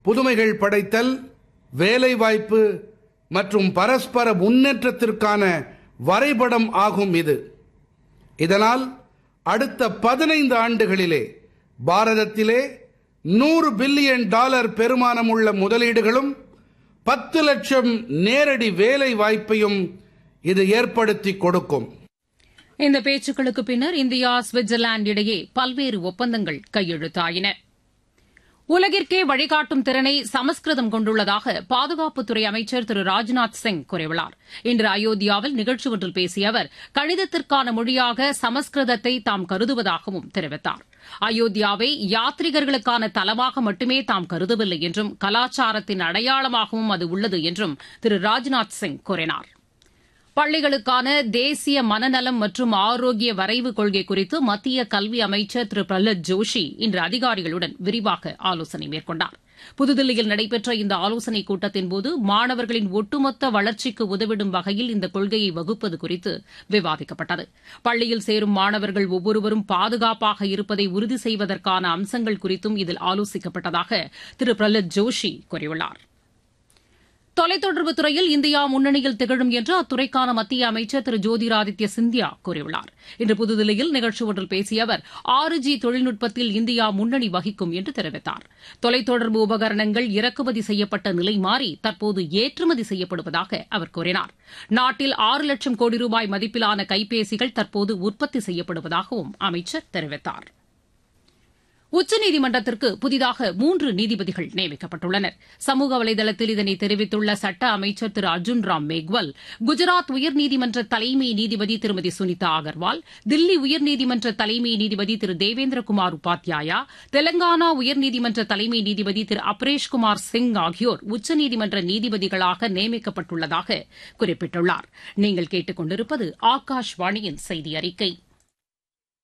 புதுமைகள் படைத்தல் வேலைவாய்ப்பு மற்றும் பரஸ்பர முன்னேற்றத்திற்கான வரைபடம் ஆகும் இது இதனால் அடுத்த பதினைந்து ஆண்டுகளிலே பாரதத்திலே நூறு பில்லியன் டாலர் பெருமானமுள்ள முதலீடுகளும் பத்து லட்சம் நேரடி வேலை வாய்ப்பையும் இது ஏற்படுத்தி கொடுக்கும் இந்த பேச்சுக்களுக்கு பின்னர் இந்தியா சுவிட்சர்லாந்து இடையே பல்வேறு ஒப்பந்தங்கள் கையெழுத்தாயின உலகிற்கே வழிகாட்டும் திறனை சமஸ்கிருதம் கொண்டுள்ளதாக பாதுகாப்புத்துறை அமைச்சர் திரு ராஜ்நாத் சிங் கூறியுள்ளார் இன்று அயோத்தியாவில் நிகழ்ச்சி ஒன்றில் பேசிய அவர் கணிதத்திற்கான மொழியாக சமஸ்கிருதத்தை தாம் கருதுவதாகவும் தெரிவித்தார் அயோத்தியாவை யாத்ரிகர்களுக்கான தலமாக மட்டுமே தாம் கருதவில்லை என்றும் கலாச்சாரத்தின் அடையாளமாகவும் அது உள்ளது என்றும் திரு ராஜ்நாத் சிங் கூறினார் பள்ளிகளுக்கான தேசிய மனநலம் மற்றும் ஆரோக்கிய வரைவு கொள்கை குறித்து மத்திய கல்வி அமைச்சர் திரு பிரஹ்லாத் ஜோஷி இன்று அதிகாரிகளுடன் விரிவாக ஆலோசனை மேற்கொண்டார் புதுதில்லியில் நடைபெற்ற இந்த ஆலோசனைக் கூட்டத்தின்போது மாணவர்களின் ஒட்டுமொத்த வளர்ச்சிக்கு உதவிடும் வகையில் இந்த கொள்கையை வகுப்பது குறித்து விவாதிக்கப்பட்டது பள்ளியில் சேரும் மாணவர்கள் ஒவ்வொருவரும் பாதுகாப்பாக இருப்பதை உறுதி செய்வதற்கான அம்சங்கள் குறித்தும் இதில் ஆலோசிக்கப்பட்டதாக திரு பிரஹ்லாத் ஜோஷி கூறியுள்ளார் தொலைத்தொடர்பு துறையில் இந்தியா முன்னணியில் திகழும் என்று அத்துறைக்கான மத்திய அமைச்சர் திரு ஜோதிராதித்ய சிந்தியா கூறியுள்ளார் இன்று புதுதில்லியில் நிகழ்ச்சி ஒன்றில் பேசிய அவர் ஆறு ஜி தொழில்நுட்பத்தில் இந்தியா முன்னணி வகிக்கும் என்று தெரிவித்தார் தொலைத்தொடர்பு உபகரணங்கள் இறக்குமதி செய்யப்பட்ட நிலை மாறி தற்போது ஏற்றுமதி செய்யப்படுவதாக அவர் கூறினார் நாட்டில் ஆறு லட்சம் கோடி ரூபாய் மதிப்பிலான கைபேசிகள் தற்போது உற்பத்தி செய்யப்படுவதாகவும் அமைச்சர் தெரிவித்தாா் உச்சநீதிமன்றத்திற்கு புதிதாக மூன்று நீதிபதிகள் நியமிக்கப்பட்டுள்ளனர் சமூக வலைதளத்தில் இதனை தெரிவித்துள்ள சட்ட அமைச்சர் திரு அர்ஜுன் ராம் மேக்வல் குஜராத் உயர்நீதிமன்ற தலைமை நீதிபதி திருமதி சுனிதா அகர்வால் தில்லி உயர்நீதிமன்ற தலைமை நீதிபதி திரு தேவேந்திரகுமார் உபாத்யாயா தெலங்கானா உயர்நீதிமன்ற தலைமை நீதிபதி திரு அப்ரேஷ்குமார் சிங் ஆகியோர் உச்சநீதிமன்ற நீதிபதிகளாக நியமிக்கப்பட்டுள்ளதாக குறிப்பிட்டுள்ளார் நீங்கள் கேட்டுக் கொண்டிருப்பது ஆகாஷ்வாணியின் செய்தி அறிக்கை